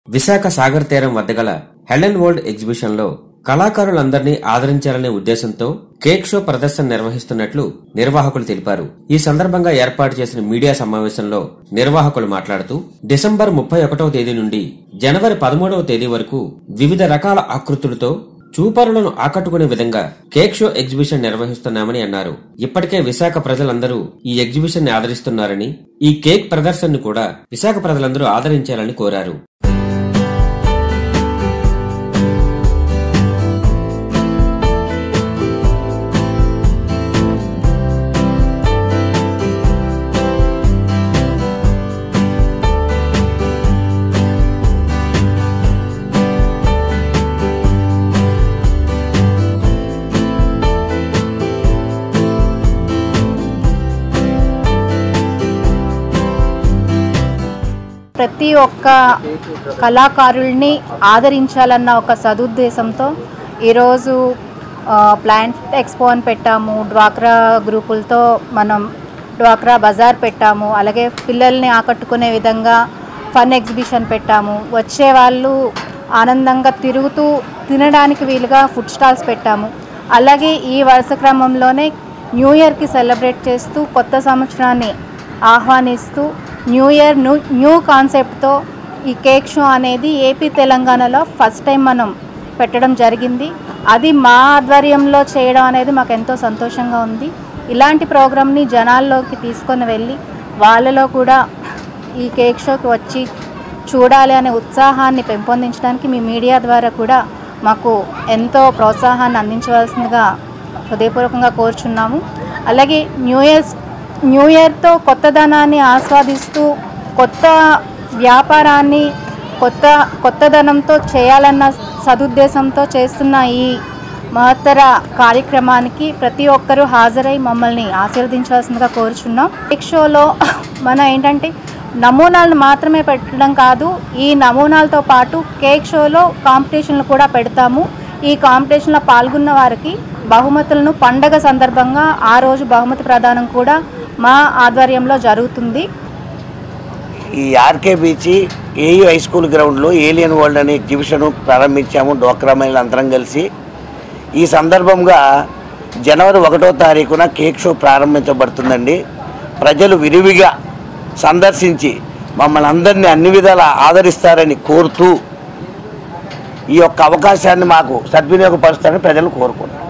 విశాఖ సాగర్ తీరం వద్ద గల హెలెన్ వరల్డ్ ఎగ్జిబిషన్ లో కళాకారులందరినీ ఆదరించాలనే ఉద్దేశంతో కేక్ షో ప్రదర్శన నిర్వహిస్తున్నట్లు నిర్వాహకులు తెలిపారు ఈ సందర్భంగా ఏర్పాటు చేసిన మీడియా సమావేశంలో నిర్వాహకులు మాట్లాడుతూ డిసెంబర్ ముప్పై ఒకటవ తేదీ నుండి జనవరి పదమూడవ తేదీ వరకు వివిధ రకాల ఆకృతులతో చూపరులను ఆకట్టుకునే విధంగా కేక్ షో ఎగ్జిబిషన్ నిర్వహిస్తున్నామని అన్నారు ఇప్పటికే విశాఖ ప్రజలందరూ ఈ ఎగ్జిబిషన్ ని ఆదరిస్తున్నారని ఈ కేక్ ప్రదర్శనను కూడా విశాఖ ప్రజలందరూ ఆదరించాలని కోరారు ప్రతి ఒక్క కళాకారుల్ని ఆదరించాలన్న ఒక సదుద్దేశంతో ఈరోజు ఆ, ప్లాంట్ ఎక్స్పో అని పెట్టాము డ్వాక్రా గ్రూపులతో మనం డ్వాక్రా బజార్ పెట్టాము అలాగే పిల్లల్ని ఆకట్టుకునే విధంగా ఫన్ ఎగ్జిబిషన్ పెట్టాము వచ్చే వాళ్ళు ఆనందంగా తిరుగుతూ తినడానికి వీలుగా ఫుడ్ స్టాల్స్ పెట్టాము అలాగే ఈ వరుస క్రమంలోనే న్యూ ఇయర్కి సెలబ్రేట్ చేస్తూ కొత్త సంవత్సరాన్ని ఆహ్వానిస్తూ న్యూ ఇయర్ న్యూ న్యూ కాన్సెప్ట్తో ఈ కేక్ షో అనేది ఏపీ తెలంగాణలో ఫస్ట్ టైం మనం పెట్టడం జరిగింది అది మా ఆధ్వర్యంలో చేయడం అనేది మాకు ఎంతో సంతోషంగా ఉంది ఇలాంటి ప్రోగ్రామ్ని జనాల్లోకి తీసుకొని వెళ్ళి వాళ్ళలో కూడా ఈ కేక్ షోకి వచ్చి చూడాలి అనే ఉత్సాహాన్ని పెంపొందించడానికి మీ మీడియా ద్వారా కూడా మాకు ఎంతో ప్రోత్సాహాన్ని అందించవలసిందిగా హృదయపూర్వకంగా కోరుచున్నాము అలాగే న్యూ ఇయర్స్ న్యూ ఇయర్తో కొత్తదనాన్ని ఆస్వాదిస్తూ కొత్త వ్యాపారాన్ని కొత్త కొత్తదనంతో చేయాలన్న సదుద్దేశంతో చేస్తున్న ఈ మహత్తర కార్యక్రమానికి ప్రతి ఒక్కరూ హాజరై మమ్మల్ని ఆశీర్వదించవలసిందిగా కోరుచున్నాం కేక్ షోలో మన ఏంటంటే నమూనాలను మాత్రమే పెట్టడం కాదు ఈ నమూనాలతో పాటు కేక్ షోలో కాంపిటీషన్లు కూడా పెడతాము ఈ కాంపిటీషన్లో పాల్గొన్న వారికి బహుమతులను పండగ సందర్భంగా ఆ రోజు బహుమతి ప్రదానం కూడా మా ఆధ్వర్యంలో జరుగుతుంది ఈ RK beach AU high school గ్రౌండ్లో ఏలియన్ వరల్డ్ అనే ఎగ్జిబిషన్ ప్రారంభించాము డోక్రా మహిళలు అందరం కలిసి ఈ సందర్భంగా జనవరి ఒకటో తారీఖున కేక్ షో ప్రారంభించబడుతుందండి ప్రజలు విరివిగా సందర్శించి మమ్మల్ని అందరినీ అన్ని విధాలా ఆదరిస్తారని కోరుతూ ఈ యొక్క అవకాశాన్ని మాకు సద్వినియోగపరుస్తారని ప్రజలు కోరుకుంటున్నాం